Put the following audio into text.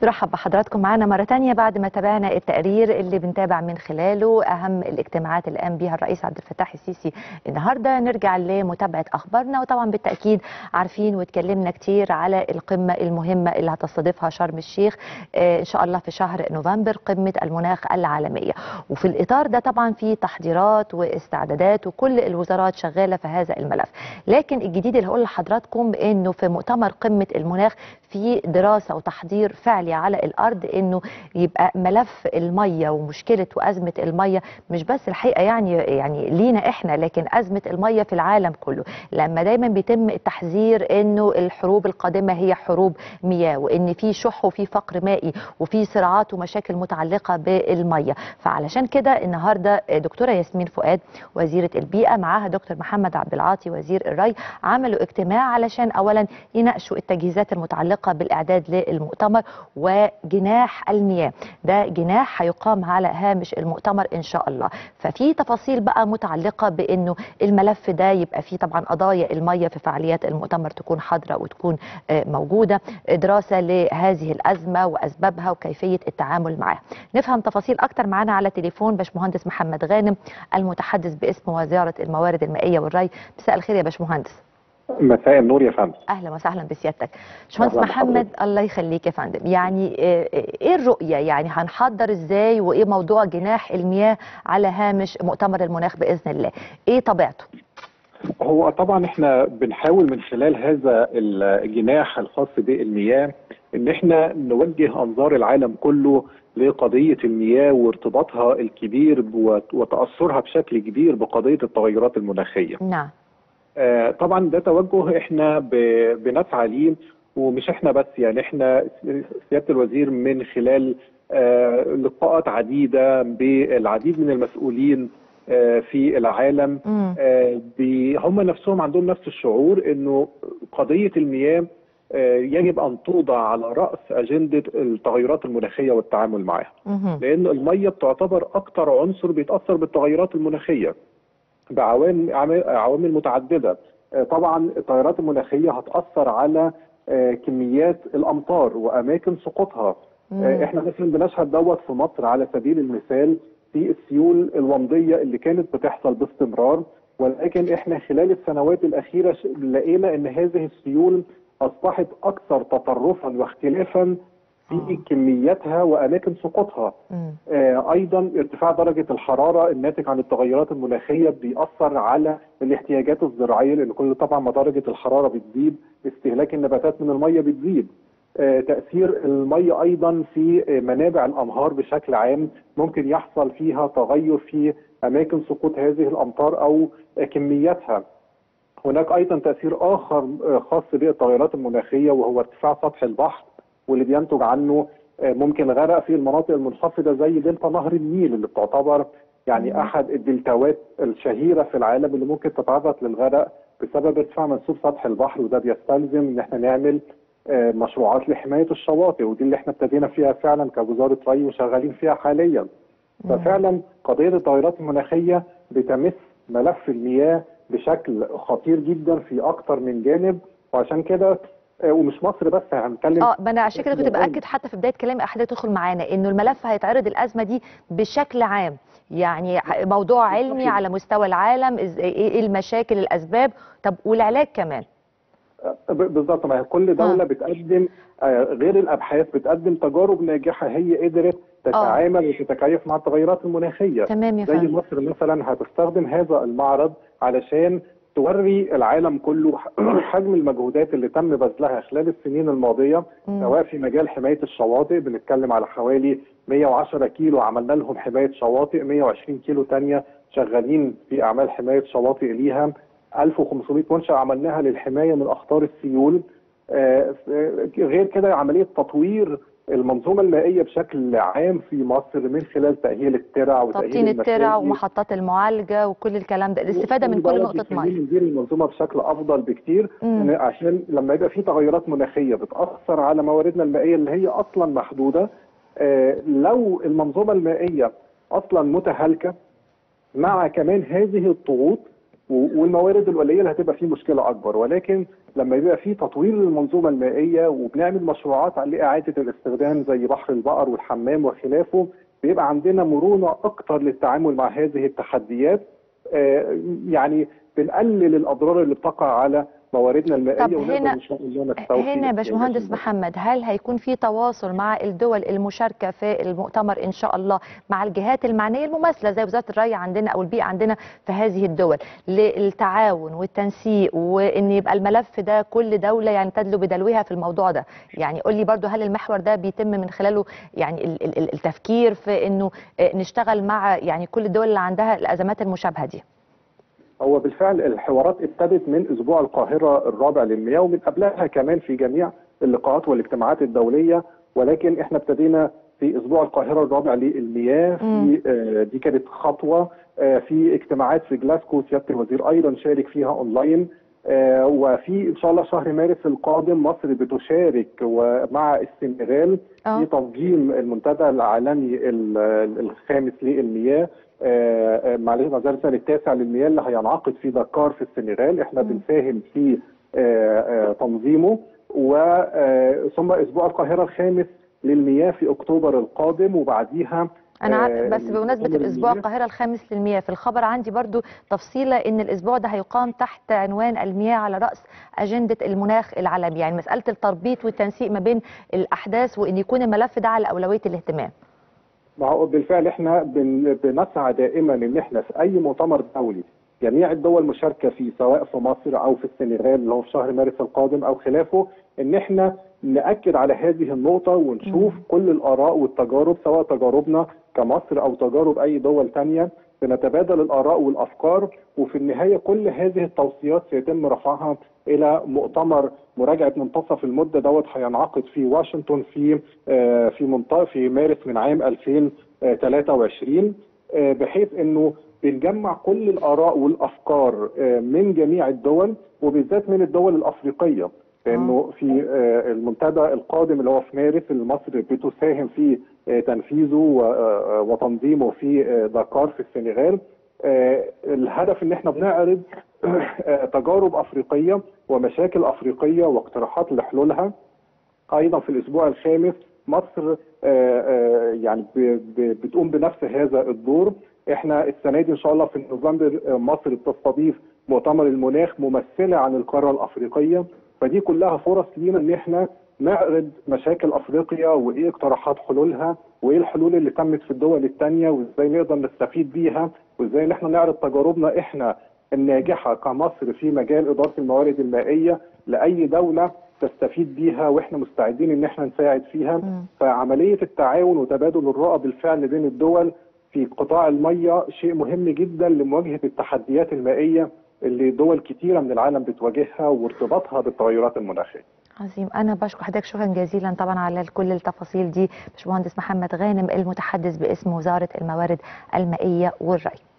نرحب بحضراتكم معنا مرة تانية بعد ما تابعنا التقرير اللي بنتابع من خلاله أهم الاجتماعات اللي قام بها الرئيس عبد الفتاح السيسي النهاردة نرجع لمتابعة أخبارنا وطبعا بالتأكيد عارفين واتكلمنا كتير على القمة المهمة اللي هتستضيفها شرم الشيخ آه إن شاء الله في شهر نوفمبر قمة المناخ العالمية وفي الإطار ده طبعا في تحضيرات واستعدادات وكل الوزارات شغالة في هذا الملف لكن الجديد اللي هقول لحضراتكم إنه في مؤتمر قمة المناخ في دراسة وتحضير فعلي على الارض انه يبقى ملف الميه ومشكله وازمه الميه مش بس الحقيقه يعني يعني لينا احنا لكن ازمه الميه في العالم كله لما دايما بيتم التحذير انه الحروب القادمه هي حروب مياه وان في شح وفي فقر مائي وفي صراعات ومشاكل متعلقه بالميه فعلشان كده النهارده دكتوره ياسمين فؤاد وزيره البيئه معاها دكتور محمد عبد العاطي وزير الري عملوا اجتماع علشان اولا يناقشوا التجهيزات المتعلقه بالاعداد للمؤتمر وجناح المياه ده جناح هيقام على هامش المؤتمر ان شاء الله ففي تفاصيل بقى متعلقه بانه الملف ده يبقى فيه طبعا قضايا الميه في فعاليات المؤتمر تكون حاضره وتكون موجوده دراسه لهذه الازمه واسبابها وكيفيه التعامل معها نفهم تفاصيل اكتر معانا على تليفون باشمهندس محمد غانم المتحدث باسم وزاره الموارد المائيه والري مساء الخير يا باشمهندس مساء النور يا فندم اهلا وسهلا بسيادتك باشمهندس محمد الله يخليك يا فندم يعني ايه الرؤيه يعني هنحضر ازاي وايه موضوع جناح المياه على هامش مؤتمر المناخ باذن الله ايه طبيعته هو طبعا احنا بنحاول من خلال هذا الجناح الخاص بالمياه ان احنا نوجه انظار العالم كله لقضيه المياه وارتباطها الكبير وتاثرها بشكل كبير بقضيه التغيرات المناخيه نعم آه طبعا ده توجه احنا بنسعى ليه ومش احنا بس يعني احنا سياده الوزير من خلال آه لقاءات عديده بالعديد من المسؤولين آه في العالم هم نفسهم عندهم نفس الشعور انه قضيه المياه يجب ان توضع على راس اجنده التغيرات المناخيه والتعامل معها لان الميه بتعتبر اكثر عنصر بيتاثر بالتغيرات المناخيه بعوامل عوامل متعدده طبعا التغيرات المناخيه هتاثر على كميات الامطار واماكن سقوطها احنا مثلا بنشهد دوت في مصر على سبيل المثال في السيول الومضيه اللي كانت بتحصل باستمرار ولكن احنا خلال السنوات الاخيره لقينا ان هذه السيول اصبحت اكثر تطرفا واختلافا في كمياتها واماكن سقوطها آه ايضا ارتفاع درجه الحراره الناتج عن التغيرات المناخيه بيأثر على الاحتياجات الزراعيه لان كل طبعا ما درجه الحراره بتزيد استهلاك النباتات من الميه بتزيد آه تاثير الميه ايضا في منابع الانهار بشكل عام ممكن يحصل فيها تغير في اماكن سقوط هذه الامطار او كمياتها هناك ايضا تاثير اخر خاص بالتغيرات المناخيه وهو ارتفاع سطح البحر واللي بينتج عنه ممكن غرق في المناطق المنخفضه زي دلتا نهر النيل اللي بتعتبر يعني احد الدلتاوات الشهيره في العالم اللي ممكن تتعرض للغرق بسبب ارتفاع منسوب سطح البحر وده بيستلزم ان احنا نعمل مشروعات لحمايه الشواطئ ودي اللي احنا ابتدينا فيها فعلا كوزاره ري وشغالين فيها حاليا. ففعلا قضيه التغيرات المناخيه بتمس ملف المياه بشكل خطير جدا في اكثر من جانب وعشان كده ومش مصر بس هنتكلم اه ما انا عشان كده كنت باكد حتى في بدايه كلامي حضرتك تدخل معانا انه الملف هيتعرض الازمه دي بشكل عام يعني موضوع علمي على مستوى العالم ايه المشاكل الاسباب طب والعلاج كمان بالظبط ما هي كل دوله آه. بتقدم غير الابحاث بتقدم تجارب ناجحه هي قدرت تتعامل وتتكيف مع التغيرات المناخيه تمام يا زي مصر مثلا هتستخدم هذا المعرض علشان توري العالم كله حجم المجهودات اللي تم بذلها خلال السنين الماضيه م. سواء في مجال حمايه الشواطئ بنتكلم على حوالي 110 كيلو عملنا لهم حمايه شواطئ 120 كيلو ثانيه شغالين في اعمال حمايه شواطئ ليها 1500 منشأة عملناها للحماية من أخطار السيول آه غير كده عملية تطوير المنظومة المائية بشكل عام في مصر من خلال تأهيل الترع وتأهيل الترع ومحطات المعالجة وكل الكلام ده الاستفادة من كل نقطة مية ندير المنظومة بشكل أفضل بكتير مم. عشان لما يبقى في تغيرات مناخية بتأثر على مواردنا المائية اللي هي أصلا محدودة آه لو المنظومة المائية أصلا متهالكة مع كمان هذه الضغوط و- والموارد القليله اللي هتبقى فيه مشكله اكبر ولكن لما يبقى فيه تطوير للمنظومه المائيه وبنعمل مشروعات لاعاده الاستخدام زي بحر البقر والحمام وخلافه بيبقى عندنا مرونه اكتر للتعامل مع هذه التحديات آه، يعني بنقلل الاضرار اللي بتقع على مواردنا المائيه طب ونقدر هنا- ان شاء الله نستوفي هنا يا باشمهندس احتياجات محمد هل هيكون في تواصل مع الدول المشاركه في المؤتمر ان شاء الله مع الجهات المعنيه المماثله زي وزاره الري عندنا او البيئه عندنا في هذه الدول للتعاون والتنسيق وان يبقى الملف ده كل دوله يعني تدلو بدلوها في الموضوع ده يعني قول لي برضو هل المحور ده بيتم من خلاله يعني ال- ال- ال- التفكير في انه آه، نشتغل مع يعني كل الدول اللي عندها الازمات المشابهه دي هو بالفعل الحوارات ابتدت من اسبوع القاهره الرابع للمياه ومن قبلها كمان في جميع اللقاءات والاجتماعات الدوليه ولكن احنا ابتدينا في اسبوع القاهره الرابع للمياه مم. في آه، دي كانت خطوه آه، في اجتماعات في جلاسكو سياده الوزير ايضا شارك فيها اونلاين آه، وفي ان شاء الله شهر مارس القادم مصر بتشارك ومع السنغال اه في تنظيم المنتدى العالمي ال- ال- الخامس للمياه آه، آه، معلش معذره السنه التاسع للمياه اللي هينعقد في دكار في السنغال احنا مم. بنساهم في آه، آه، تنظيمه وثم اسبوع القاهره الخامس للمياه في اكتوبر القادم وبعديها انا عارف آه، بس بمناسبه مؤتمر الاسبوع المياه. القاهره الخامس للمياه في الخبر عندي برضو تفصيله ان الاسبوع ده هيقام تحت عنوان المياه على راس اجنده المناخ العالمي يعني مساله التربيط والتنسيق ما بين الاحداث وان يكون الملف ده على اولويه الاهتمام ما هو بالفعل احنا بن- بنسعى دائما ان احنا في اي مؤتمر دولي جميع الدول مشاركه فيه سواء في مصر او في السنغال اللي هو في شهر مارس القادم او خلافه ان احنا ناكد على هذه النقطه ونشوف مم. كل الاراء والتجارب سواء تجاربنا كمصر او تجارب اي دول تانية بنتبادل الاراء والافكار وفي النهايه كل هذه التوصيات سيتم رفعها الى مؤتمر مراجعه منتصف المده دوت هينعقد في واشنطن في آه، في منطقه في مارس من عام 2023 آه، بحيث انه بنجمع كل الاراء والافكار آه، من جميع الدول وبالذات من الدول الافريقيه لانه في آه، المنتدى القادم اللي هو في مارس اللي مصر بتساهم في آه، تنفيذه و- آه، وتنظيمه في آه، دكار في السنغال آه، الهدف ان احنا بنعرض آه، تجارب افريقيه ومشاكل افريقيه واقتراحات لحلولها ايضا في الاسبوع الخامس مصر آه، آه، يعني ب- ب- بتقوم بنفس هذا الدور احنا السنه دي ان شاء الله في نوفمبر آه، مصر بتستضيف مؤتمر المناخ ممثله عن القاره الافريقيه فدي كلها فرص لينا ان احنا نعرض مشاكل افريقيا وايه اقتراحات حلولها وايه الحلول اللي تمت في الدول الثانيه وازاي نقدر نستفيد بيها وازاي ان احنا نعرض تجاربنا احنا الناجحه كمصر في مجال اداره الموارد المائيه لاي دوله تستفيد بيها واحنا مستعدين ان احنا نساعد فيها مم. فعمليه التعاون وتبادل الرؤى بالفعل بين الدول في قطاع الميه شيء مهم جدا لمواجهه التحديات المائيه اللي دول كتيره من العالم بتواجهها وارتباطها بالتغيرات المناخيه. عظيم انا بشكر حضرتك شكرا جزيلا طبعا على كل التفاصيل دي باشمهندس محمد غانم المتحدث باسم وزاره الموارد المائيه والري